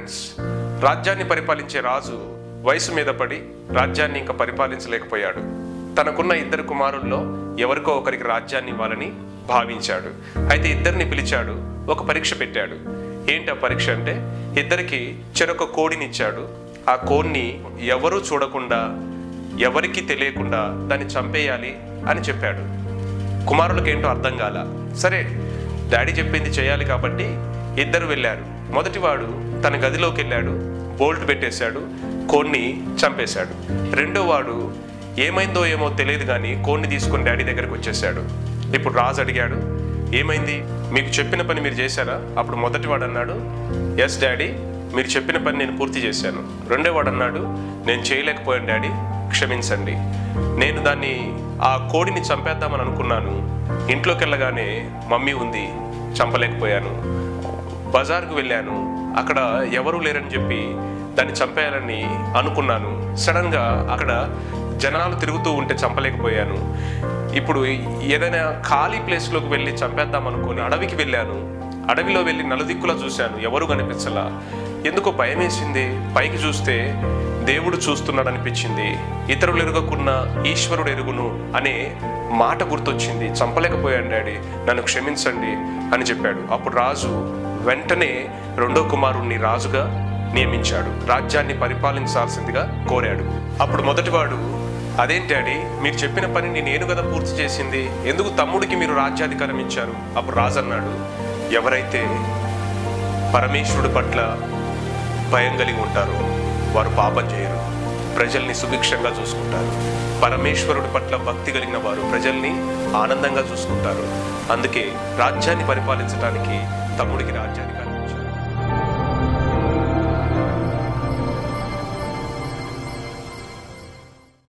friends రాజ్యాన్ని పరిపాలించే రాజు వయసు మీద పడి రాజ్యాన్ని ఇంకా పరిపాలించలేకపోయాడు తనకున్న ఇద్దరు కుమారుల్లో ఎవరికో ఒకరికి రాజ్యాన్ని ఇవ్వాలని భావించాడు అయితే ఇద్దరిని పిలిచాడు ఒక పరీక్ష పెట్టాడు ఏంటి ఆ పరీక్ష అంటే ఇద్దరికి చెరొక కోడినిచ్చాడు ఆ కోడిని ఎవరూ చూడకుండా ఎవరికీ తెలియకుండా దాన్ని చంపేయాలి అని చెప్పాడు కుమారులకు ఏంటో అర్థం కాల సరే డాడీ చెప్పింది చేయాలి కాబట్టి ఇద్దరు వెళ్ళారు మొదటివాడు తన గదిలోకి వెళ్ళాడు బోల్ట్ పెట్టేశాడు కోన్ని చంపేశాడు రెండో వాడు ఏమైందో ఏమో తెలియదు కానీ కోన్ని తీసుకొని డాడీ దగ్గరకు వచ్చేసాడు ఇప్పుడు రాజు అడిగాడు ఏమైంది మీకు చెప్పిన పని మీరు చేశారా అప్పుడు మొదటివాడు అన్నాడు ఎస్ డాడీ మీరు చెప్పిన పని నేను పూర్తి చేశాను రెండో వాడు అన్నాడు నేను చేయలేకపోయాను డాడీ క్షమించండి నేను దాన్ని ఆ కోడిని చంపేద్దామని అనుకున్నాను ఇంట్లోకి వెళ్ళగానే మమ్మీ ఉంది చంపలేకపోయాను బజార్కు వెళ్ళాను అక్కడ ఎవరూ లేరని చెప్పి దాన్ని చంపేయాలని అనుకున్నాను సడన్గా అక్కడ జనాలు తిరుగుతూ ఉంటే చంపలేకపోయాను ఇప్పుడు ఏదైనా ఖాళీ ప్లేస్లోకి వెళ్ళి చంపేద్దాం అనుకుని అడవికి వెళ్ళాను అడవిలో వెళ్ళి నలుదిక్కులా చూశాను ఎవరు కనిపించలా ఎందుకో భయం వేసింది పైకి చూస్తే దేవుడు చూస్తున్నాడు అనిపించింది ఇతరులు ఎరుగకున్న ఈశ్వరుడు ఎరుగును అనే మాట గుర్తొచ్చింది చంపలేకపోయాను డాడీ నన్ను క్షమించండి అని చెప్పాడు అప్పుడు రాజు వెంటనే రెండో కుమారుణ్ణి రాజుగా నియమించాడు రాజ్యాన్ని పరిపాలించాల్సిందిగా కోరాడు అప్పుడు మొదటివాడు అదేంటి డాడీ మీరు చెప్పిన పనిని నేను కదా పూర్తి చేసింది ఎందుకు తమ్ముడికి మీరు రాజ్యాధికారం ఇచ్చారు అప్పుడు రాజు అన్నాడు ఎవరైతే పరమేశ్వరుడు పట్ల భయం కలిగి ఉంటారో వారు పాపం చేయరు ప్రజల్ని సుభిక్షంగా చూసుకుంటారు పరమేశ్వరుడి పట్ల భక్తి కలిగిన వారు ప్రజల్ని ఆనందంగా చూసుకుంటారు అందుకే రాజ్యాన్ని పరిపాలించడానికి తమ్ముడికి రాజ్యాధికారం